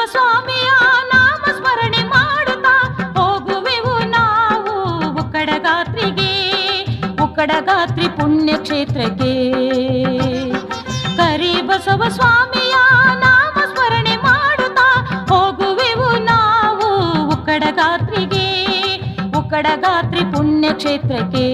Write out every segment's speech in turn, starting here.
ಸ್ವಾಮಿಯ ನಾಮ ಸ್ಮರಣೆ ಮಾಡುತ್ತಾ ಹೋಗುವೆವು ನಾವು ಉಕ್ಕಡಗಾತ್ರಿಗೆ ಉಕ್ಕಡಗಾತ್ರಿ ಪುಣ್ಯಕ್ಷೇತ್ರಕ್ಕೆ ಕರಿ ಬಸವ ಸ್ವಾಮಿಯ ನಾಮ ಸ್ಮರಣೆ ಮಾಡುತ್ತಾ ಹೋಗುವೆವು ನಾವು ಉಕ್ಕಡಗಾತ್ರಿಗೆ ಉಕ್ಕಡಗಾತ್ರಿ ಪುಣ್ಯಕ್ಷೇತ್ರಕ್ಕೆ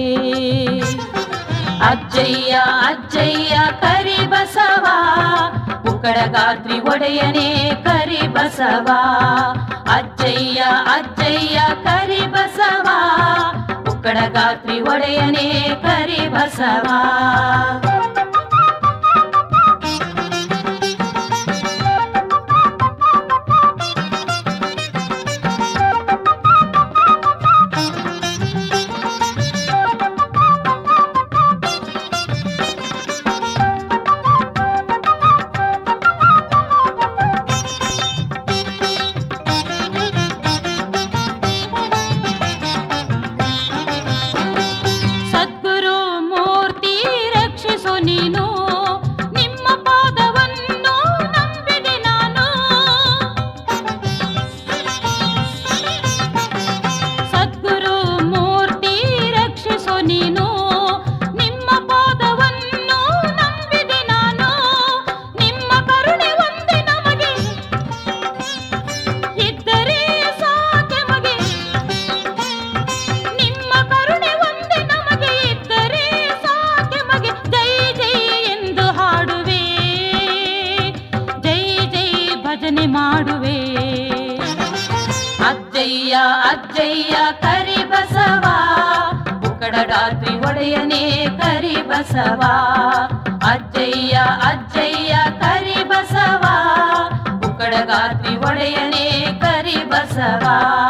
ಅಜ್ಜಯ್ಯ ಅಜ್ಜಯ್ಯ ಕರಿ ಬಸವ ಉಕ್ಕಡಗಾತ್ರಿ ಒಡೆಯನೇ ಕರಿ ಬಸವ ಅಜ್ಜಯ್ಯ ಅಜ್ಜಯ್ಯ ಕರಿ ಬಸವ ಉಕ್ಕಡಗಾತ್ರಿ ಒಡೆಯನೇ ಕರಿ ಬಸವ ಸದ್ಗುರು ಮೂರ್ತಿ ರಕ್ಷಿಸು ನೀನು ನಿಮ್ಮ ಪಾದವನ್ನು ನಂಬಿದೆ ನಾನು ಸದ್ಗುರು ಮೂರ್ತಿ ರಕ್ಷಿಸು ನೀನು ನಿಮ್ಮ ಪಾದವನ್ನು ನಂಬಿದೆ ನಾನು ನಿಮ್ಮ ಕರುಣೆ ಒಂದೇ ನಮಗೆ ಇದ್ದರೆ ಸಾಕೆಮಗೆ ನಿಮ್ಮ ಕರುಣೆ ಒಂದೇ ನಮಗೆ ಇದ್ದರೆ ಸಾಕೆಮಗೆ ಜೈ ಜೈ ಎಂದು ಹಾಡುವೆ ಜೈ ಜೈ ಭಜನೆ ಮಾಡುವೆ ಅಜ್ಜಯ್ಯ ಅಜ್ಜಯ್ಯ ಕರಿ ಬಸವ ಉಕ್ಕಡಗಾತ್ರಿ ಒಡೆಯನೇ ಕರಿ ಬಸವ ಅಜ್ಜಯ್ಯ ಅಜ್ಜಯ್ಯ ಕರಿ ಬಸವ ಉಕ್ಕಡಗಾತ್ರಿ ಒಡೆಯನೇ ಕರಿ ಬಸವ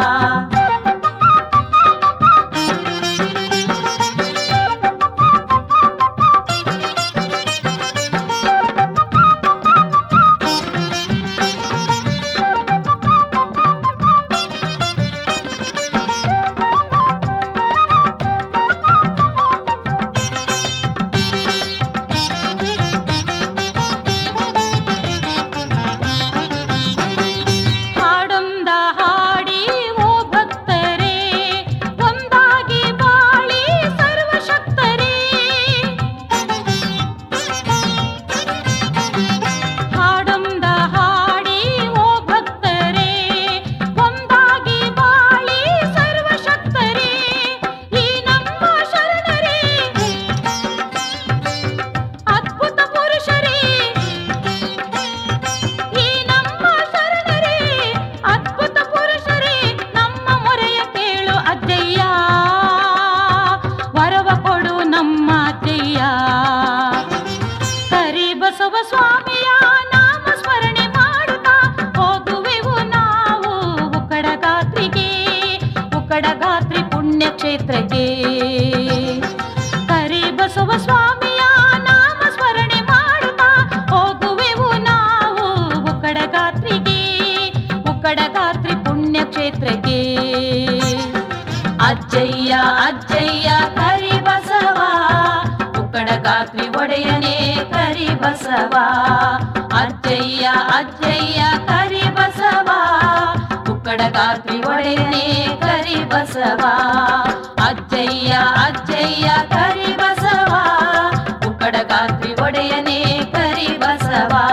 ಹಾಡೊಂದ ಹಾಡಿ ಓ ಭಕ್ತರೇ ಒಂದಾಗಿ ಬಾಳಿ ಸರ್ವಶಕ್ತರೇ ಹಾಡೊಂದ ಹಾಡಿ ಓ ಭಕ್ತರೇ ಒಂದಾಗಿ ಬಾಳಿ ಸರ್ವಶಕ್ತರೇ ಈ ನಮ್ಮ ಶರಣರೇ ಅದ್ಭುತ ಪುರುಷರೇ ಈ ನಮ್ಮ ಶರಣರೇ ಅದ್ಭುತ ಪುರುಷರೇ ನಮ್ಮ ಮೊರೆಯ ಕೇಳು ಅಜ್ಜಯ್ಯ ವರವ ಕೊಡು ನಮ್ಮ ಅಜ್ಜಯ್ಯ ಕರಿ ಬಸವ ಸ್ವಾಮಿಯ ನಾಮ ಸ್ಮರಣೆ ಮಾಡುತ್ತಾ ಹೋಗುವೆವು ನಾವು ಉಕ್ಕಡಗಾತ್ರಿಗೆ ಉಕ್ಕಡಗಾತ್ರಿ ಪುಣ್ಯಕ್ಷೇತ್ರಕ್ಕೆ ಕರಿ ಬಸವ ಸ್ವಾಮಿಯ ನಾಮ ಸ್ಮರಣೆ ಮಾಡುತ್ತಾ ಹೋಗುವೆವು ನಾವು ಉಕ್ಕಡಗಾತ್ರಿಗೆ ಉಕ್ಕಡಗಾತ್ರಿ ಪುಣ್ಯಕ್ಷೇತ್ರಕ್ಕೆ ಅಜ್ಜಯ್ಯ ಅಜ್ಜಯ್ಯ ಕರಿ ಬಸವ ಉಕ್ಕಡಗಾತ್ರಿ ಒಡೆಯನೇ ಕರಿ ಬಸವ ಅಜ್ಜಯ್ಯ ಅಜ್ಜಯ್ಯ ಕರಿ ಬಸವ ಉಕ್ಕಡಗಾತ್ರಿ ಒಡೆಯನೇ ಕರಿ ಬಸವ ಅಜ್ಜಯ್ಯ ಅಜ್ಜಯ್ಯ ಕರಿ ಬಸವ ಉಕ್ಕಡಗಾತ್ರಿ ಒಡೆಯನೇ ಕರಿ ಬಸವ